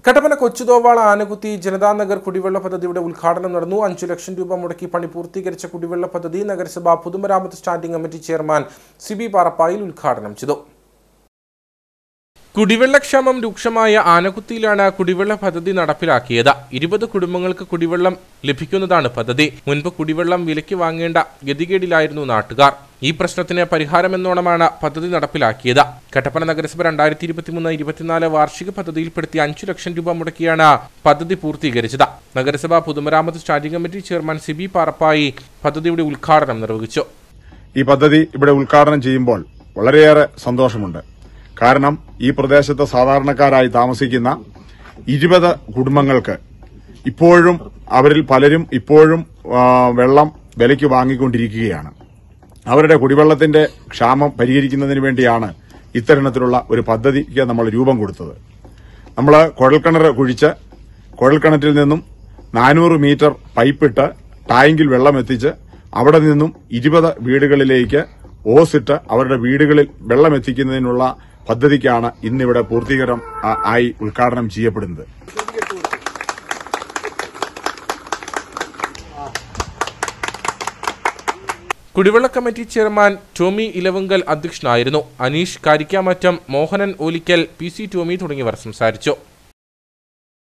കട്ടപ്പന കൊച്ചുതോവാള ആനകുത്തി ജനതാനഗർ കുടിവെള്ള പദ്ധതിയുടെ ഉദ്ഘാടനം നടന്നു അഞ്ചു ലക്ഷം രൂപ മുടക്കി പണി പൂർത്തീകരിച്ച കുടിവെള്ള പദ്ധതി നഗരസഭ പൊതുമരാമത്ത് standing committee chairman Sibi Parappayil ഉദ്ഘാടനം ചെയ്തു കുടിവെള്ളക്ഷാമം രൂക്ഷമായ ആനകുത്തിയിലാണ് കുടിവെള്ള പദ്ധതി നടപ്പിലാക്കിയത് ഇരുപത് കുടുംബങ്ങൾക്ക് കുടിവെള്ളം ലഭിക്കുന്നതാണ് പദ്ധതി മുൻപ് കുടിവെള്ളം വിലയ്ക്ക് വാങ്ങേണ്ട ഗതികേടിലായിരുന്നു നാട്ടുകാർ ഈ പ്രശ്നത്തിന് പരിഹാരമെന്നോണമാണ് പദ്ധതി നടപ്പിലാക്കിയത് കട്ടപ്പന നഗരസഭ രണ്ടായിരത്തി ഇരുപത്തിമൂന്ന് ഇരുപത്തിനാല് വാർഷിക പദ്ധതിയിൽപ്പെടുത്തി അഞ്ചു ലക്ഷം രൂപ മുടക്കിയാണ് പദ്ധതി പൂർത്തീകരിച്ചത് നഗരസഭ പൊതുമരാമത്ത് standing committee chairman Sibi Parappai പദ്ധതിയുടെ ഉദ്ഘാടനം നിർവഹിച്ചു ഈ പദ്ധതി ഇവിടെ ഉദ്ഘാടനം ചെയ്യുമ്പോൾ വളരെയേറെ സന്തോഷമുണ്ട് കാരണം ഈ പ്രദേശത്ത് സാധാരണക്കാരായി താമസിക്കുന്ന ഇരുപത് കുടുംബങ്ങൾക്ക് ഇപ്പോഴും അവരിൽ പലരും ഇപ്പോഴും ആ, വെള്ളം വിലയ്ക്ക് വാങ്ങിക്കൊണ്ടിരിക്കുകയാണ് അവരുടെ കുടിവെള്ളത്തിന്റെ ക്ഷാമം പരിഹരിക്കുന്നതിന് വേണ്ടിയാണ് ഇത്തരണത്തിലുള്ള ഒരു പദ്ധതിക്ക് നമ്മൾ രൂപം കൊടുത്തത് നമ്മൾ കുഴൽക്കിണർ കുഴിച്ച് കുഴൽക്കിണറ്റിൽ നിന്നും നാനൂറ് മീറ്റർ പൈപ്പിട്ട് ടാങ്കിൽ വെള്ളം എത്തിച്ച് അവിടെ നിന്നും ഇരുപത് വീടുകളിലേക്ക് ഓസിട്ട് അവരുടെ വീടുകളിൽ വെള്ളം എത്തിക്കുന്നതിനുള്ള പദ്ധതിക്കാണ് ഇന്നിവിടെ പൂർത്തീകരണം ആ, ആയി ഉദ്ഘാടനം ചെയ്യപ്പെടുന്നത് കുടിവെള്ള കമ്മിറ്റി ചെയർമാൻ ടോമി ഇലവങ്കൽ അധ്യക്ഷനായിരുന്നു അനീഷ് കാരിക്കാമറ്റം മോഹനൻ ഓലിക്കൽ പി സി ടോമി തുടങ്ങിയവർ സംസാരിച്ചു